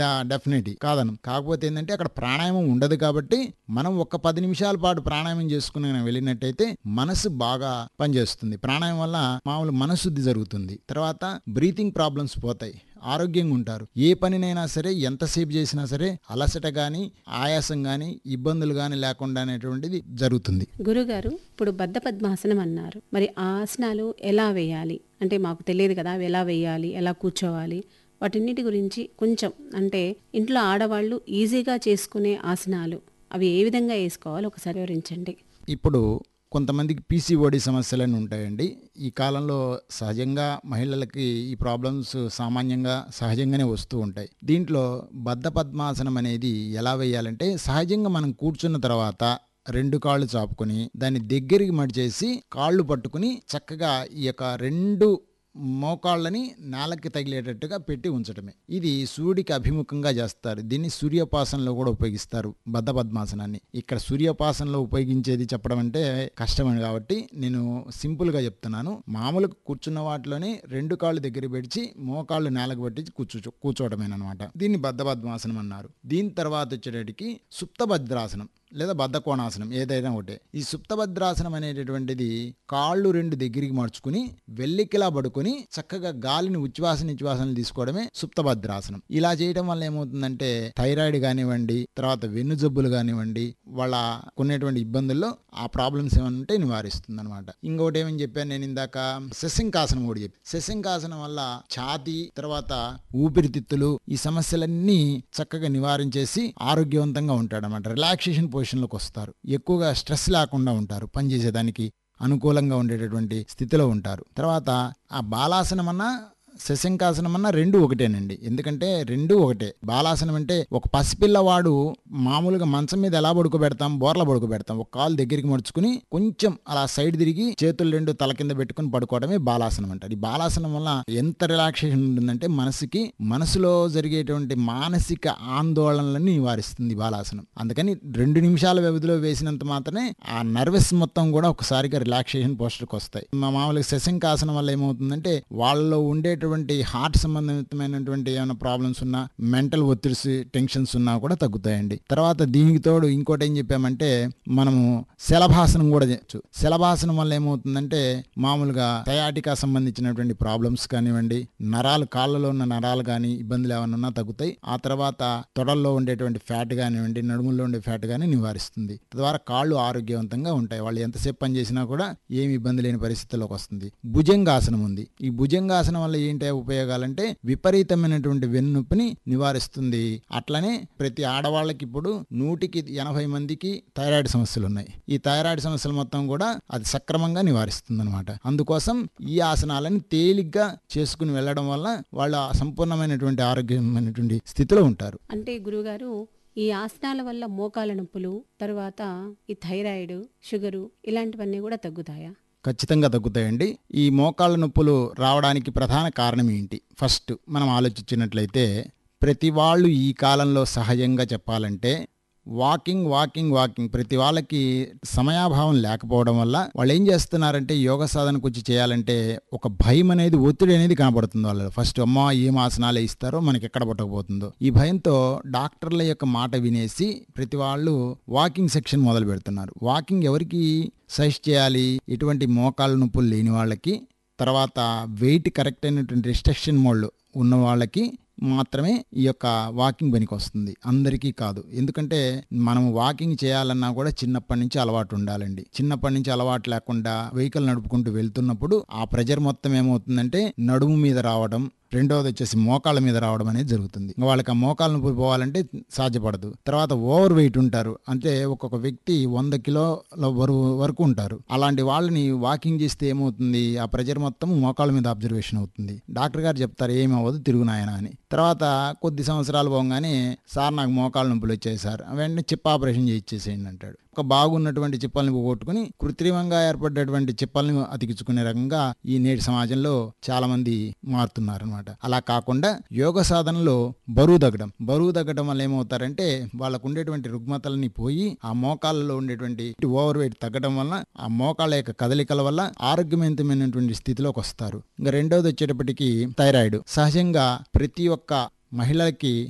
definite కాదను కాకపోతే ఏంటంటే అక్కడ ప్రాణాయామం ఉండదు కాబట్టి మనం ఒక పది నిమిషాల పాటు ప్రాణాయామం చేసుకుని గనక వెళ్ళినట్టయితే మనసు బాగా పనిచేస్తుంది ప్రాణాయామం వల్ల మామూలు మనశుద్ధి జరుగుతుంది తర్వాత బ్రీతింగ్ ప్రాబ్లమ్స్ పోతాయి ఆరోగ్యంగా ఉంటారు ఏ పనినైనా సరే ఎంతసేపు చేసినా సరే అలసట కానీ ఆయాసం కానీ ఇబ్బందులు కానీ లేకుండా అనేటువంటిది జరుగుతుంది గురుగారు ఇప్పుడు బద్ధ పద్మాసనం అన్నారు మరి ఆ ఆసనాలు ఎలా వేయాలి అంటే మాకు తెలియదు కదా అవి ఎలా వేయాలి ఎలా కూర్చోవాలి వాటిన్నిటి గురించి కొంచెం అంటే ఇంట్లో ఆడవాళ్ళు ఈజీగా చేసుకునే ఆసనాలు అవి ఏ విధంగా వేసుకోవాలి ఒకసారి వివరించండి ఇప్పుడు కొంతమందికి పీసీఓడి సమస్యలని ఉంటాయండి ఈ కాలంలో సహజంగా మహిళలకి ఈ ప్రాబ్లమ్స్ సామాన్యంగా సహజంగానే వస్తూ ఉంటాయి దీంట్లో బద్ధ పద్మాసనం అనేది ఎలా వేయాలంటే సహజంగా మనం కూర్చున్న తర్వాత రెండు కాళ్ళు చాపుకొని దాన్ని దగ్గరికి మడిచేసి కాళ్ళు పట్టుకుని చక్కగా ఈ యొక్క రెండు మోకాళ్ళని నేలకి తగిలేటట్టుగా పెట్టి ఉంచడమే ఇది సూర్యుడికి అభిముఖంగా చేస్తారు దీన్ని సూర్యోపాసనలో కూడా ఉపయోగిస్తారు బద్ధ పద్మాసనాన్ని ఇక్కడ సూర్యోపాసనలో ఉపయోగించేది చెప్పడం అంటే కష్టమని కాబట్టి నేను సింపుల్గా చెప్తున్నాను మామూలుగా కూర్చున్న వాటిలోనే రెండు కాళ్ళు దగ్గర పెడిచి మోకాళ్ళు నేలకు పెట్టి కూర్చో కూర్చోవడమేనమాట దీన్ని బద్ధ పద్మాసనం అన్నారు దీని తర్వాత వచ్చేటటికి సుప్తభద్రాసనం లేదా బద్ధకోణాసనం ఏదైనా ఒకటే ఈ సుప్తభద్రాసనం అనేటటువంటిది కాళ్ళు రెండు దగ్గరికి మార్చుకుని వెల్లికిలా పడుకొని చక్కగా గాలిని ఉచ్ఛ్వాస నిశ్వాసనలు తీసుకోవడమే సుప్తభద్రాసనం ఇలా చేయడం వల్ల ఏమవుతుందంటే థైరాయిడ్ కానివ్వండి తర్వాత వెన్ను జబ్బులు కానివ్వండి వాళ్ళ కొనేటువంటి ఇబ్బందుల్లో ఆ ప్రాబ్లమ్స్ ఏమైనా ఉంటే నివారిస్తుంది అనమాట ఇంకొకటి ఏమని చెప్పాను నేను ఇందాక శశంకాసనం కూడా చెప్పి శశంకాసనం వల్ల ఛాతీ తర్వాత ఊపిరితిత్తులు ఈ సమస్యలన్నీ చక్కగా నివారించేసి ఆరోగ్యవంతంగా ఉంటాడు అనమాట రిలాక్సేషన్ పొజిషన్లోకి వస్తారు ఎక్కువగా స్ట్రెస్ లేకుండా ఉంటారు పనిచేసేదానికి అనుకూలంగా ఉండేటటువంటి స్థితిలో ఉంటారు తర్వాత ఆ బాలాసనం అన్నా శశంకాసనం అన్న రెండు ఒకటేనండి ఎందుకంటే రెండు ఒకటే బాలాసనం అంటే ఒక పసిపిల్లవాడు మామూలుగా మంచం మీద ఎలా పడుకోబెడతాం బోర్ల పడుకోబెడతాం ఒక కాలు దగ్గరికి మడుచుకుని కొంచెం అలా సైడ్ తిరిగి చేతులు రెండు తల కింద పెట్టుకుని పడుకోవడమే బాలాసనం అంటారు ఈ బాలాసనం వల్ల ఎంత రిలాక్సేషన్ ఉంటుందంటే మనసుకి మనసులో జరిగేటువంటి మానసిక ఆందోళనలను నివారిస్తుంది ఈ బాలాసనం అందుకని రెండు నిమిషాల వ్యవధిలో వేసినంత మాత్రమే ఆ నర్వస్ మొత్తం కూడా ఒకసారిగా రిలాక్సేషన్ పోస్టర్కి వస్తాయి మా మామూలుగా శశంకాసనం వల్ల ఏమవుతుందంటే వాళ్ళలో ఉండేటువంటి హార్ట్ సంబంధితమైనటువంటి ఏమైనా ప్రాబ్లమ్స్ ఉన్నా మెంటల్ ఒత్తిడిస్ టెన్షన్స్ ఉన్నా కూడా తగ్గుతాయండి తర్వాత దీనికి తోడు ఇంకోటి ఏం చెప్పామంటే మనము శలభాసనం కూడా చేయొచ్చు శలభాసనం వల్ల ఏమవుతుందంటే మామూలుగా సయాటికా సంబంధించినటువంటి ప్రాబ్లమ్స్ కానివ్వండి నరాలు కాళ్ళలో ఉన్న నరాలు కానీ ఇబ్బందులు ఏమైనా ఉన్నా తగ్గుతాయి ఆ తర్వాత తొడల్లో ఉండేటువంటి ఫ్యాట్ కానివ్వండి నడుముల్లో ఉండే ఫ్యాట్ కానీ నివారిస్తుంది తద్వారా కాళ్ళు ఆరోగ్యవంతంగా ఉంటాయి వాళ్ళు ఎంతసేపు పని చేసినా కూడా ఏమి ఇబ్బంది లేని పరిస్థితుల్లోకి వస్తుంది భుజంగాసనం ఉంది ఈ భుజంగాసనం వల్ల ఏంటి ఉపయోగాలంటే విపరీతమైనటువంటి వెన్నునొప్పిని నివారిస్తుంది అట్లనే ప్రతి ఆడవాళ్ళకి ఇప్పుడు నూటికి ఎనభై మందికి థైరాయిడ్ సమస్యలు ఉన్నాయి ఈ థైరాయిడ్ సమస్యలు మొత్తం కూడా అది సక్రమంగా నివారిస్తుంది అనమాట అందుకోసం ఈ ఆసనాలను తేలిగ్గా చేసుకుని వెళ్ళడం వల్ల వాళ్ళు ఆ సంపూర్ణమైనటువంటి ఆరోగ్యమైనటువంటి స్థితిలో ఉంటారు అంటే గురుగారు ఈ ఆసనాల వల్ల మోకాల నొప్పులు తర్వాత ఈ థైరాయిడ్ షుగరు ఇలాంటివన్నీ కూడా తగ్గుతాయా ఖచ్చితంగా తగ్గుతాయండి ఈ మోకాళ్ళ నొప్పులు రావడానికి ప్రధాన కారణం ఏంటి ఫస్ట్ మనం ఆలోచించినట్లయితే ప్రతి వాళ్ళు ఈ కాలంలో సహజంగా చెప్పాలంటే వాకింగ్ వాకింగ్ వాకింగ్ ప్రతి వాళ్ళకి సమయాభావం లేకపోవడం వల్ల వాళ్ళు ఏం చేస్తున్నారంటే యోగ సాధనకు వచ్చి చేయాలంటే ఒక భయం అనేది ఒత్తిడి అనేది కనబడుతుంది వాళ్ళు ఫస్ట్ అమ్మ ఏం ఆసనాలు ఇస్తారో మనకి ఎక్కడ పట్టకపోతుందో ఈ భయంతో డాక్టర్ల యొక్క మాట వినేసి ప్రతి వాళ్ళు వాకింగ్ సెక్షన్ మొదలు పెడుతున్నారు వాకింగ్ ఎవరికి సజెస్ట్ చేయాలి ఎటువంటి మోకాళ్ళ నొప్పులు లేని వాళ్ళకి తర్వాత వెయిట్ కరెక్ట్ అయినటువంటి రిస్ట్రిక్షన్ మోడ్లు ఉన్న వాళ్ళకి మాత్రమే ఈ యొక్క వాకింగ్ పనికి వస్తుంది అందరికీ కాదు ఎందుకంటే మనం వాకింగ్ చేయాలన్నా కూడా చిన్నప్పటి నుంచి అలవాటు ఉండాలండి చిన్నప్పటి నుంచి అలవాటు లేకుండా వెహికల్ నడుపుకుంటూ వెళ్తున్నప్పుడు ఆ ప్రెజర్ మొత్తం ఏమవుతుందంటే నడుము మీద రావడం రెండవది వచ్చేసి మోకాళ్ళ మీద రావడం అనేది జరుగుతుంది ఇంకా వాళ్ళకి ఆ మోకాళ్ళ నొప్పి పోవాలంటే సాధ్యపడదు తర్వాత ఓవర్ వెయిట్ ఉంటారు అంటే ఒక్కొక్క వ్యక్తి వంద కిలోల వరకు వరకు ఉంటారు అలాంటి వాళ్ళని వాకింగ్ చేస్తే ఏమవుతుంది ఆ ప్రెజర్ మొత్తం మోకాళ్ళ మీద అబ్జర్వేషన్ అవుతుంది డాక్టర్ గారు చెప్తారు ఏమి అవ్వదు తిరుగునాయన అని తర్వాత కొద్ది సంవత్సరాలు పోగానే సార్ నాకు మోకాళ్ళ నొప్పులు వచ్చాయి సార్ వెంటనే చిప్ ఆపరేషన్ చేయించేసేయండి అంటాడు ఒక బాగున్నటువంటి చిప్పల్ని పోగొట్టుకుని కృత్రిమంగా ఏర్పడ్డటువంటి చిప్పల్ని అతికించుకునే రకంగా ఈ నేటి సమాజంలో చాలా మంది మారుతున్నారు అనమాట అలా కాకుండా యోగ సాధనలో బరువు తగ్గడం బరువు తగ్గడం వల్ల ఏమవుతారంటే వాళ్ళకు ఉండేటువంటి రుగ్మతలని పోయి ఆ మోకాళ్ళలో ఉండేటువంటి ఓవర్ వెయిట్ తగ్గడం వల్ల ఆ మోకాళ్ళ యొక్క కదలికల వల్ల ఆరోగ్యవంతమైనటువంటి స్థితిలోకి వస్తారు ఇంకా రెండవది వచ్చేటప్పటికి థైరాయిడ్ సహజంగా ప్రతి ఒక్క మహిళలకి